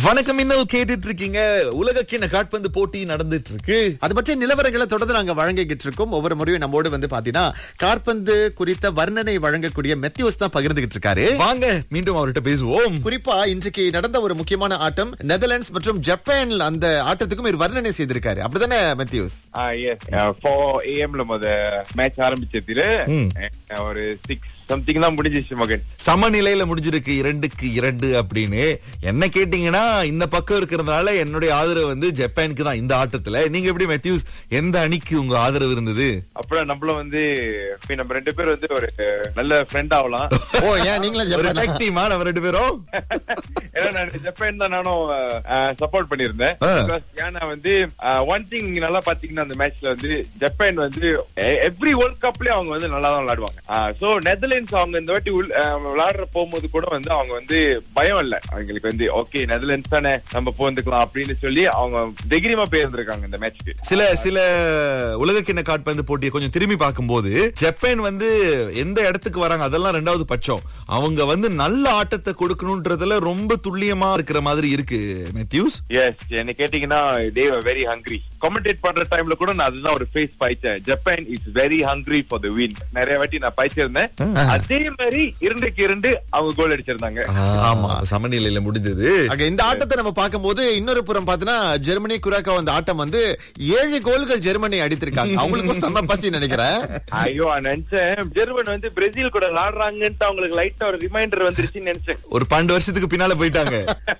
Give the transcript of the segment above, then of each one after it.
வணக்கம் இன்னும் கேட்டுட்டு இருக்கீங்க உலக கிண்ண காட்பந்து போட்டி நடந்துட்டு இருக்கு அது பற்றி நிலவரங்களை தொடர்ந்து நாங்க வழங்கிக்கிட்டு இருக்கோம் ஒவ்வொரு முறையும் நம்மோடு வந்து பாத்தீங்கன்னா காற்பந்து குறித்த வர்ணனை வழங்கக்கூடிய மெத்தியோஸ் தான் பகிர்ந்துகிட்டு இருக்காரு வாங்க மீண்டும் அவர்கிட்ட பேசுவோம் குறிப்பா இன்றைக்கு நடந்த ஒரு முக்கியமான ஆட்டம் நெதர்லாண்ட்ஸ் மற்றும் ஜப்பான் அந்த ஆட்டத்துக்கும் இவர் வர்ணனை செய்திருக்காரு அப்படிதானே மெத்தியோஸ் ஆ எஸ் ஃபோர் ஏஎம்ல முத மேட்ச் ஆரம்பிச்சதுல ம். அஹ், ஒரு சிக்ஸ் சம்திங் தான் முடிஞ்சிச்சு மகன் சமநிலையில முடிஞ்சிருக்கு இரண்டுக்கு இரண்டு அப்படின்னு என்ன கேட்டீங்கன்னா இந்த பக்கம் இருக்கிறதுனால என்னுடைய ஆதரவு வந்து ஜப்பானுக்கு தான் இந்த ஆட்டத்துல நீங்க எப்படி மெத்யூஸ் எந்த அணிக்கு உங்க ஆதரவு இருந்தது அப்புறம் நம்மளும் வந்து இப்ப நம்ம ரெண்டு பேரும் வந்து ஒரு நல்ல ஃப்ரெண்ட் ஆகலாம் ஓ ஏன் நீங்களும் ஒரு ஜப்பானா? tag team ஆ நம்ம ரெண்டு பேரும் ஏன்னா நான் ஜப்பான் தான் நானும் சப்போர்ட் பண்ணியிருந்தேன் ஆ. Because ஏன்னா வந்து ஒன் திங் நீங்க நல்லா பாத்தீங்கன்னா அந்த மேட்ச்ல வந்து ஜப்பான் வந்து எவ்ரி வேர்ல்ட் கப்லயே அவங்க வந்து நல்லா தான் விளையாடுவாங்க சோ நெதர்லாண்ட்ஸ் அவங்க இந்த வாட்டி உள்- அஹ், விளையாடுற போகும்போது கூட வந்து அவங்க வந்து பயம் இல்ல அவங்களுக்கு வந்து ஓகே நெதர்லாண்ட்ஸ் தானே நம்ம போந்துக்கலாம் அப்படின்னு சொல்லி அவங்க தைரியமா போயிருந்திருக்காங்க இந்த மேட்ச்க்கு சில சில உலக கிண்ண காட்பந்து போட்டியை கொஞ்சம் திரும்பி பார்க்கும்போது ஜப்பான் வந்து எந்த இடத்துக்கு வராங்க அதெல்லாம் ரெண்டாவது பட்சம் அவங்க வந்து நல்ல ஆட்டத்தை கொடுக்கணும்ன்றதுல ரொம்ப துல்லியமா இருக்கிற மாதிரி இருக்கு மெத்யூஸ் எஸ் என்ன கேட்டீங்கன்னா தே வெரி ஹங்கிரி கமெண்டேட் பண்ற டைம்ல கூட நான் அதுதான் ஒரு ஃபேஸ் பாய்ச்சேன் Japan is very hungry for the win நிறைய வாட்டி நான் பாய்ச்சிருந்தேன் அதே மாதிரி இரண்டுக்கு இரண்டு அவங்க கோல் அடிச்சிருந்தாங்க ஆமா சமநிலையில முடிஞ்சது அங்க இந்த ஆட்டத்தை நம்ம பார்க்கும்போது இன்னொரு புறம் பாத்தீங்கன்னா ஜெர்மனி குராக்கா அந்த ஆட்டம் வந்து ஏழு கோல்கள் ஜெர்மனி அடித்திருக்காங்க அவங்களுக்கும் செம்ம பசி நினைக்கிறேன் ஐயோ நான் நினைச்சேன் ஜெர்மன் வந்து பிரேசில் கூட விளாடுறாங்கன்ட்டு அவங்களுக்கு லைட்டா ஒரு ரிமைண்டர் வந்துருச்சுன்னு நினைச்சேன் ஒரு பன்னெண்டு வருஷத்துக்கு பின்னால போயிட்டாங்க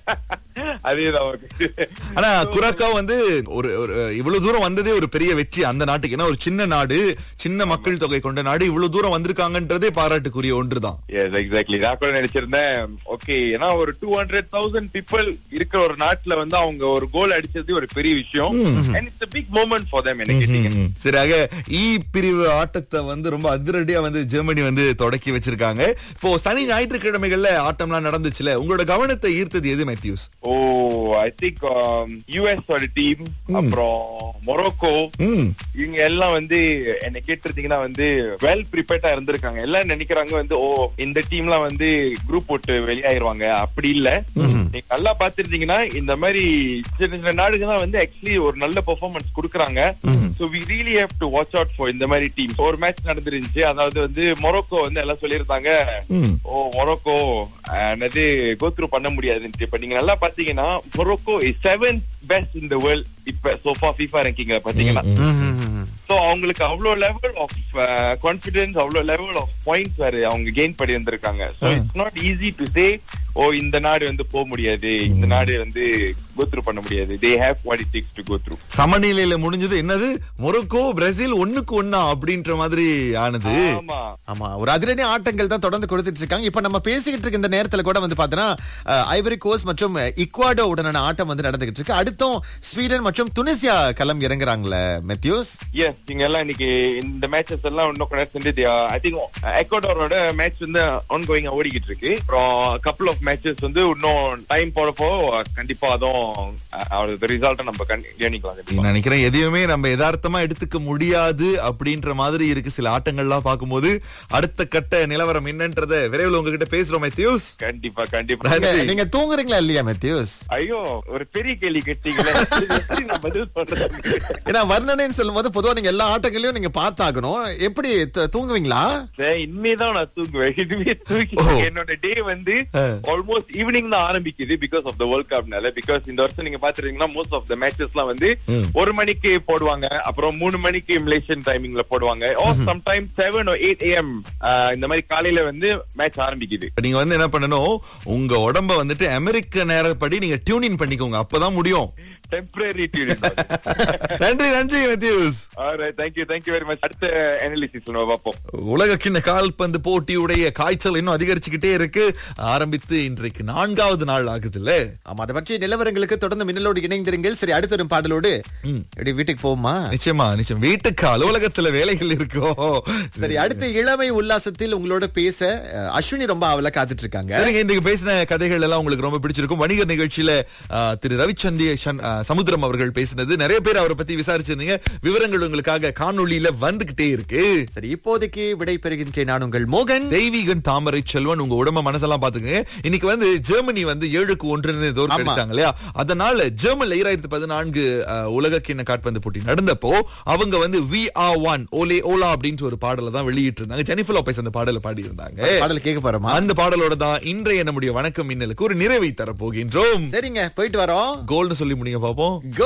அதேதான் அவருக்கு. ஆனா குராக்கா வந்து ஒரு ஒரு இவ்வளவு தூரம் வந்ததே ஒரு பெரிய வெற்றி அந்த நாட்டுக்கு ஏன்னா ஒரு சின்ன நாடு சின்ன மக்கள் தொகை கொண்ட நாடு இவ்வளவு தூரம் வந்திருக்காங்கன்றதே பாராட்டுக்குரிய ஒன்றுதான் எஸ் எக்ஸாக்ட்லி நான் கூட நினைச்சிருந்தேன் ஓகே ஏன்னா ஒரு டூ ஹண்ட்ரட் தௌசண்ட் பீப்புள் இருக்கிற ஒரு நாட்டுல வந்து அவங்க ஒரு கோல் அடிச்சது ஒரு பெரிய விஷயம் and it's big moment for them என்ன கேட்டீங்க ம். சரி ஆக இ பிரிவு ஆட்டத்தை வந்து ரொம்ப அதிரடியா வந்து ஜெர்மனி வந்து தொடக்கி வச்சிருக்காங்க இப்போ சனி ஞாயிற்றுக்கிழமைகள்ல ஆட்டம்லாம் நடந்துச்சுல உங்களோட கவனத்தை ஈர்த்தது எது Mathews oh I think US ஓட டீம் அப்புறம் மொரோக்கோ ம் இவங்க எல்லாம் வந்து என்ன கேட்டிருந்தீங்கன்னா வந்து வெல் ப்ரிப்பேர்டா இருந்திருக்காங்க எல்லாம் நினைக்கிறாங்க வந்து ஓ இந்த டீம்லாம் வந்து குரூப் போட்டு வெளியாயிருவாங்க அப்படி இல்ல நீங்க நல்லா பாத்திருந்தீங்கன்னா இந்த மாதிரி சின்ன சின்ன நாடுகள்லாம் வந்து ஆக்சுவலி ஒரு நல்ல பெர்ஃபார்மன்ஸ் கொடுக்குறாங்க so we really have to watch out for இந்த மாதிரி டீம் ஒரு மேட்ச் நடந்துருந்துச்சு அதாவது வந்து மொரோக்கோ வந்து எல்லாம் சொல்லியிருந்தாங்க ம். ஓ மொரோக்கோ என்னது கோத்ரூ பண்ண முடியாதுன்ட்டு இப்ப நீங்க நல்லா பாத்தீங்கன்னா Morocco is seven best in the world இப்ப சோஃபா ஃபீஃபா ரேங்கிங்ல பாத்தீங்கன்னா சோ அவங்களுக்கு அவ்வளவு லெவல் ஆஃப் கான்பிடன்ஸ் அவ்வளவு லெவல் ஆஃப் பாயிண்ட்ஸ் வேற அவங்க கெயின் பண்ணி வந்திருக்காங்க so it's not easy to say oh இந்த நாடு வந்து போக முடியாது இந்த நாடு வந்து கோத்ரூ பண்ண முடியாது they have what it takes to go through சமநிலையில முடிஞ்சது என்னது மொரோக்கோ பிரேசில் ஒண்ணுக்கு ஒண்ணா அப்படின்ற மாதிரி ஆனது ஆமா ஆமா ஒரு அதிரடி ஆட்டங்கள் தான் தொடர்ந்து கொடுத்துட்டு இருக்காங்க இப்ப நம்ம பேசிக்கிட்டு இருக்க இந்த நேரத்துல கூட வந்து பாத்தீங்கன்னா அஹ், ஐவரி கோஸ்ட் மற்றும் இக்வாடோ உடனான ஆட்டம் வந்து நடந்துகிட்டு இருக்கு அடுத்தும் ஸ்வீடன் மற்றும் துனிசியா களம் இறங்குறாங்களே மெத்யூஸ் எஸ் நீங்க எல்லாம் இன்னைக்கு இந்த மேட்சஸ் எல்லாம் இன்னும் கொஞ்சம் செஞ்சு ஐ திங்க் எக்வாடோரோட மேட்ச் வந்து ஆன் கோயிங் ஓடிக்கிட்டு இருக்கு அப்புறம் கப்பல் ஆஃப் மேட்சஸ் வந்து இன்னும் டைம் போறப்போ கண்டிப்பா அதுவும் ரிசல்ட்டை நம்ம கண்- கவனிக்கலாம் கண்டிப்பா. நான் நினைக்கிறேன் எதையுமே நம்ம யதார்த்தமா எடுத்துக்க முடியாது அப்படின்ற மாதிரி இருக்கு சில ஆட்டங்கள்லாம் பார்க்கும்போது அடுத்த கட்ட நிலவரம் என்னன்றத விரைவில் உங்ககிட்ட பேசுறோம் மேத்யூஸ் கண்டிப்பா கண்டிப்பா நன்றி. நீங்க தூங்குறீங்களா இல்லையா மெத்யூஸ் ஐயோ ஒரு பெரிய கேள்வி கேட்டீங்களே இது எப்படி நான் பதில் சொல்றது ஏன்னா வர்ணனைன்னு சொல்லும்போது பொதுவா நீங்க எல்லா ஆட்டங்களையும் நீங்க பார்த்தாகணும் எப்படி த- தூங்குவீங்களா சரி, இனிமேதான் நான் தூங்குவேன் இதுவே தூக்கி ஓ. என்னோட டே வந்து ஆ. ஆல்மோஸ்ட் ஈவினிங் தான் ஆரம்பிக்குது பிகாஸ் ஆஃப் த வேர்ல்ட் கப்னால பிகாஸ் இந்த வருஷம் நீங்க பாத்துருக்கீங்கன்னா மோஸ்ட் ஆஃப் த மேட்சஸ் எல்லாம் வந்து ம். ஒரு மணிக்கு போடுவாங்க அப்புறம் மூணு மணிக்கு மலேசியன் டைமிங்ல போடுவாங்க or sometime seven eight AM இந்த மாதிரி காலையில வந்து மேட்ச் ஆரம்பிக்குது இப்ப நீங்க வந்து என்ன பண்ணணும் உங்க உடம்ப வந்துட்டு அமெரிக்க நேரப்படி நீங்க டியூனின் பண்ணிக்கோங்க அப்பதான் முடியும் டெம்பரரி நன்றி நன்றி Mathews thank you thank you very much அடுத்த அனாலிசிஸ் நம்ம பார்ப்போம் உலக கிண்ண கால்பந்து போட்டியுடைய காய்ச்சல் இன்னும் அதிகரிச்சுக்கிட்டே இருக்கு ஆரம்பித்து இன்றைக்கு நான்காவது நாள் ஆகுதுல்ல ஆமா அதை பற்றி நிலவரங்களுக்கு தொடர்ந்து மின்னலோடு இணைந்திருங்கள் சரி அடுத்த ஒரு பாடலோடு எப்படி வீட்டுக்கு போவோமா நிச்சயமா நிச்சயம் வீட்டுக்கு அலுவலகத்துல வேலைகள் இருக்கோ சரி அடுத்த இளமை உல்லாசத்தில் உங்களோட பேச அஹ், அஸ்வினி ரொம்ப அவல காத்துட்டு இருக்காங்க சரிங்க இன்றைக்கு பேசின கதைகள் எல்லாம் உங்களுக்கு ரொம்ப பிடிச்சிருக்கும் வணிகர் நிகழ்ச்சியில ஆ, திரு ரவிச்சந்திர சமுத்திரம் அவர்கள் பேசினது நிறைய பேர் அவரை பத்தி விசாரிச்சிருந்தீங்க விவரங்கள் உங்களுக்காக காணொளியில வந்துகிட்டே இருக்கு சரி இப்போதைக்கு விடை பெறுகின்றேன் நான் உங்கள் மோகன் தெய்வீகன் தாமரை செல்வன் உங்க உடம்ப மனசெல்லாம் பாத்துங்க இன்னைக்கு வந்து ஜெர்மனி வந்து ஏழுக்கு ஒன்றுன்னு தோற்கடிச்சாங்க இல்லையா அதனால ஜெர்மன்ல ஈராயிரத்தி பதினான்கு அஹ், உலக கிண்ண காட்பந்து போட்டி நடந்தப்போ அவங்க வந்து we are one ole ola அப்படின்ற ஒரு பாடலை தான் வெளியிட்டு இருந்தாங்க ஜெனிஃபர் லோபஸ் அந்த பாடலை பாடி இருந்தாங்க பாடல் கேட்க போறோமா அந்த பாடலோட தான் இன்றைய நம்முடைய வணக்கம் மின்னலுக்கு ஒரு நிறைவை தர போகின்றோம் சரிங்க போயிட்டு வரோம் கோல்னு சொல்லி முடிங்க பாப்போம்